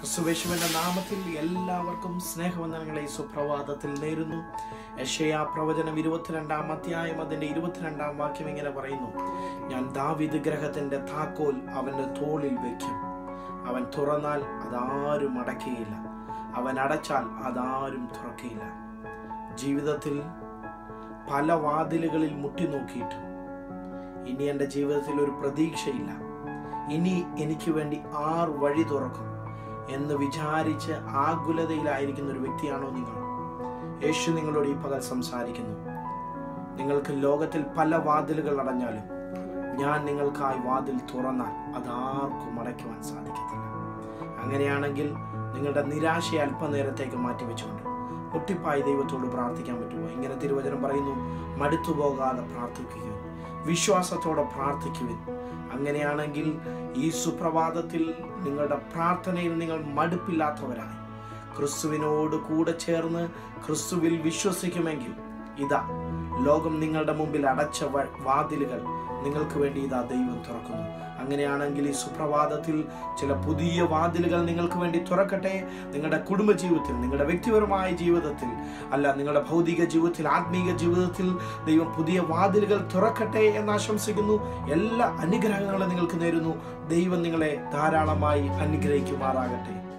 ക്രിസ്തുവേശുവിന്റെ നാമത്തിൽ എല്ലാവർക്കും സ്നേഹവന്ദനങ്ങളെ സുപ്രഭാതത്തിൽ നേരുന്നു യശയാ പ്രവചനം ഇരുപത്തിരണ്ടാം അധ്യായം അതിന്റെ ഇരുപത്തിരണ്ടാം വാക്യം ഇങ്ങനെ പറയുന്നു ഞാൻ ദാവിദ് ഗ്രഹത്തിന്റെ താക്കോൽ അവന്റെ തോളിൽ വെക്കും അവൻ തുറന്നാൽ അതാരും അടയ്ക്കുകയില്ല അവൻ അടച്ചാൽ അതാരും തുറക്കുകയില്ല ജീവിതത്തിൽ പല വാതിലുകളിൽ മുട്ടി നോക്കിയിട്ടും ഇനി എൻ്റെ ജീവിതത്തിൽ ഒരു പ്രതീക്ഷയില്ല ഇനി എനിക്ക് വേണ്ടി ആർ വഴി തുറക്കും എന്ന് വിചാരിച്ച് ആകുലതയിലായിരിക്കുന്ന ഒരു വ്യക്തിയാണോ നിങ്ങൾ യേശു നിങ്ങളോട് ഈ പകൽ സംസാരിക്കുന്നു നിങ്ങൾക്ക് ലോകത്തിൽ പല വാതിലുകൾ അടഞ്ഞാലും ഞാൻ നിങ്ങൾക്കായി വാതിൽ തുറന്നാൽ അതാർക്കും അടയ്ക്കുവാൻ സാധിക്കത്തില്ല അങ്ങനെയാണെങ്കിൽ നിങ്ങളുടെ നിരാശയെ അല്പനേരത്തേക്ക് മാറ്റിവെച്ചുകൊണ്ട് ഒട്ടിപ്പായി ദൈവത്തോട് പ്രാർത്ഥിക്കാൻ പറ്റുമോ ഇങ്ങനെ തിരുവചനം പറയുന്നു മടുത്തു പോകാതെ പ്രാർത്ഥിക്കുക വിശ്വാസത്തോടെ പ്രാർത്ഥിക്കുവിൻ അങ്ങനെയാണെങ്കിൽ ഈ സുപ്രഭാതത്തിൽ നിങ്ങളുടെ പ്രാർത്ഥനയിൽ നിങ്ങൾ മടുപ്പില്ലാത്തവരായി ക്രിസ്തുവിനോട് കൂടെ ചേർന്ന് ക്രിസ്തുവിൽ വിശ്വസിക്കുമെങ്കിൽ ഇതാ ലോകം നിങ്ങളുടെ മുമ്പിൽ അടച്ച വ- വാതിലുകൾ നിങ്ങൾക്ക് വേണ്ടി ഇതാ ദൈവം തുറക്കുന്നു അങ്ങനെയാണെങ്കിൽ ഈ സുപ്രഭാതത്തിൽ ചില പുതിയ വാതിലുകൾ നിങ്ങൾക്ക് വേണ്ടി തുറക്കട്ടെ നിങ്ങളുടെ കുടുംബജീവിതത്തിൽ നിങ്ങളുടെ വ്യക്തിപരമായ ജീവിതത്തിൽ അല്ല നിങ്ങളുടെ ഭൗതിക ജീവിതത്തിൽ ആത്മീക ജീവിതത്തിൽ ദൈവം പുതിയ വാതിലുകൾ തുറക്കട്ടെ എന്ന് ആശംസിക്കുന്നു എല്ലാ അനുഗ്രഹങ്ങളും നിങ്ങൾക്ക് നേരുന്നു ദൈവം നിങ്ങളെ ധാരാളമായി അനുഗ്രഹിക്കുമാറാകട്ടെ